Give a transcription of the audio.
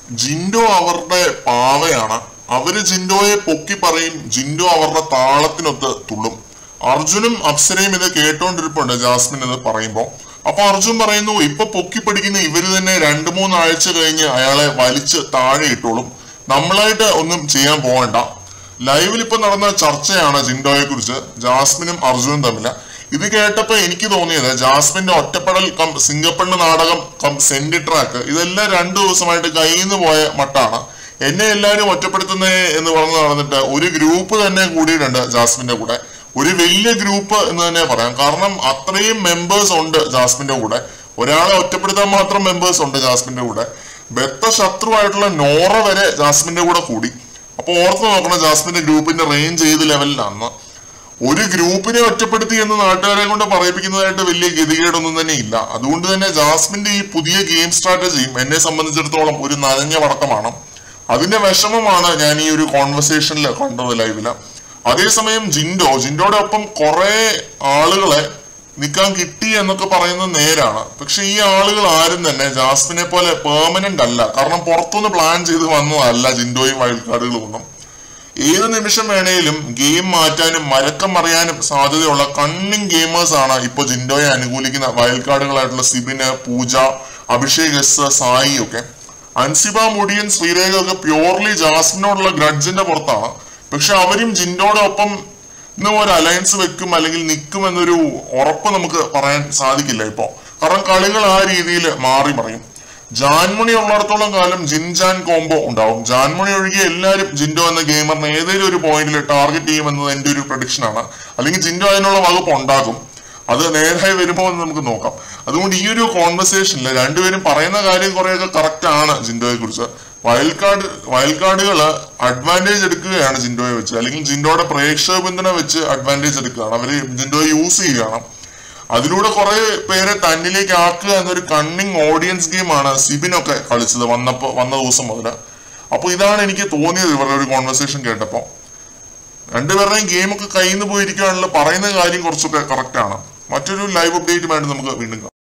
ജിൻഡോ അവരുടെ പാവയാണ് അവര് ജിൻഡോയെ പൊക്കി പറയും ജിൻഡോ അവരുടെ താളത്തിനൊത്ത് തുള്ളും അർജുനും അപ്സരയും ഇത് കേട്ടോണ്ടിരിപ്പുണ്ട് ജാസ്മിൻ ഇത് പറയുമ്പോ അപ്പൊ അർജുൻ പറയുന്നു ഇപ്പൊ പൊക്കി പഠിക്കുന്ന ഇവര് തന്നെ രണ്ടു മൂന്നാഴ്ച കഴിഞ്ഞ് അയാളെ വലിച്ച് താഴെ ഇട്ടോളും നമ്മളായിട്ട് ഒന്നും ചെയ്യാൻ പോകണ്ട ലൈവിൽ ഇപ്പൊ നടന്ന ചർച്ചയാണ് ജിൻഡോയെ കുറിച്ച് ജാസ്മിനും അർജുനും തമ്മില് ഇത് കേട്ടപ്പോ എനിക്ക് തോന്നിയത് ജാസ്മിന്റെ ഒറ്റപ്പെടൽ കം സിംഗപ്പണ്ണ് നാടകം കം സെന്റി ട്രാക്ക് ഇതെല്ലാം രണ്ടു ദിവസമായിട്ട് കയ്യിൽ നിന്ന് പോയ മട്ടാണ് എന്നെ എല്ലാവരും ഒറ്റപ്പെടുത്തുന്നേ എന്ന് പറഞ്ഞു നടന്നിട്ട് ഒരു ഗ്രൂപ്പ് തന്നെ കൂടിയിട്ടുണ്ട് ജാസ്മിന്റെ കൂടെ ഒരു വലിയ ഗ്രൂപ്പ് എന്ന് തന്നെ പറയാം കാരണം അത്രയും മെമ്പേഴ്സ് ഉണ്ട് ജാസ്മിന്റെ കൂടെ ഒരാളെ ഒറ്റപ്പെടുത്താൻ മാത്രം മെമ്പേഴ്സ് ഉണ്ട് ജാസ്മിന്റെ കൂടെ ബെത്ത ശത്രുവായിട്ടുള്ള നോറ വരെ ജാസ്മിന്റെ കൂടെ കൂടി അപ്പൊ ഓർത്ത് നോക്കണം ജാസ്മിന്റെ ഗ്രൂപ്പിന്റെ റേഞ്ച് ഏത് ലെവലിലാണെന്ന് ഒരു ഗ്രൂപ്പിനെ ഒറ്റപ്പെടുത്തി എന്ന് നാട്ടുകാരെ കൊണ്ട് പറയിപ്പിക്കുന്നതായിട്ട് വലിയ ഗതികേടൊന്നും തന്നെ ഇല്ല അതുകൊണ്ട് തന്നെ ജാസ്മിന്റെ ഈ പുതിയ ഗെയിം സ്ട്രാറ്റജിയും എന്നെ സംബന്ധിച്ചിടത്തോളം ഒരു നനഞ്ഞ വടക്കമാണ് അതിന്റെ വിഷമമാണ് ഞാൻ ഈ ഒരു കോൺവെർസേഷനിൽ കണ്ടത് ലൈവില് അതേസമയം ജിൻഡോ ജിൻഡോയുടെ ഒപ്പം കുറെ ആളുകളെ നിൽക്കാൻ കിട്ടി എന്നൊക്കെ പറയുന്നത് നേരാണ് പക്ഷെ ഈ ആളുകൾ ആരും തന്നെ ജാസ്മിനെ പോലെ പെർമനന്റ് അല്ല കാരണം പുറത്തുനിന്ന് പ്ലാൻ ചെയ്ത് വന്നതല്ല ജിൻഡോയും വൈൽഡ് കാർഡുകളും ഒന്നും ഏത് നിമിഷം വേണേലും ഗെയിം മാറ്റാനും മരക്കം അറിയാനും സാധ്യതയുള്ള കണ്ണിങ് ഗെയിമേഴ്സ് ആണ് ഇപ്പൊ ജിൻഡോയെ അനുകൂലിക്കുന്ന വൈൽഡ് കാർഡുകളായിട്ടുള്ള സിബിന് പൂജ അഭിഷേക് എസ് സായി ഒക്കെ അൻസിബ മുടിയൻ ശ്രീരേഖ ഒക്കെ പ്യോർലി ജാസ്മിനോടുള്ള ഗ്രഡ്ജിന്റെ പുറത്താണ് പക്ഷെ അവരും ജിൻഡോയുടെ ഒപ്പം ഇന്ന് ഒരു അലയൻസ് വെക്കും അല്ലെങ്കിൽ നിൽക്കും എന്നൊരു ഉറപ്പ് നമുക്ക് പറയാൻ സാധിക്കില്ല ഇപ്പോ കാരണം കളികൾ ആ രീതിയിൽ മാറി മറിയും ജാൻമണി ഉള്ളിടത്തോളം കാലം ജിൻജാൻ കോംബോ ഉണ്ടാവും ജാൻമണി ഒഴികെ എല്ലാവരും ജിൻഡോ എന്ന ഗെയിമറിനെ ഏതെങ്കിലും ഒരു പോയിന്റിൽ ടാർഗറ്റ് ചെയ്യുമെന്നത് എന്റെ ഒരു പ്രഡിക്ഷൻ ആണ് അല്ലെങ്കിൽ ജിൻഡോ അതിനുള്ള വകുപ്പ് ഉണ്ടാകും അത് നേരായി വരുമോ എന്ന് നമുക്ക് നോക്കാം അതുകൊണ്ട് ഈ ഒരു കോൺവെർസേഷനിൽ രണ്ടുപേരും പറയുന്ന കാര്യം കുറെയൊക്കെ കറക്റ്റ് ആണ് ജിൻഡോയെ കുറിച്ച് വൈൽഡ് കാർഡ് വൈൽഡ് കാർഡുകൾ അഡ്വാൻറ്റേജ് എടുക്കുകയാണ് ജിൻഡോയെ വെച്ച് അല്ലെങ്കിൽ ജിൻഡോയുടെ പ്രേക്ഷക പിന്തുണ വെച്ച് അഡ്വാൻറ്റേജ് എടുക്കുകയാണ് അവര് ജിൻഡോയെ യൂസ് ചെയ്യുകയാണ് അതിലൂടെ കുറെ പേരെ തന്നിലേക്ക് ആക്കുക എന്നൊരു കണ്ണിങ് ഓഡിയൻസ് ഗെയിമാണ് സിബിനൊക്കെ കളിച്ചത് വന്നപ്പോ വന്ന ദിവസം മുതൽ അപ്പൊ ഇതാണ് എനിക്ക് തോന്നിയത് ഇവരുടെ ഒരു കോൺവെർസേഷൻ കേട്ടപ്പോ രണ്ടുപേരുടെയും ഗെയിമൊക്കെ കയ്യിൽ നിന്ന് പോയിരിക്കുകയാണല്ലോ പറയുന്ന കാര്യം കുറച്ചൊക്കെ കറക്റ്റ് ആണ് മറ്റൊരു ലൈവ് അപ്ഡേറ്റുമായിട്ട് നമുക്ക് വീണ്ടും കാണാം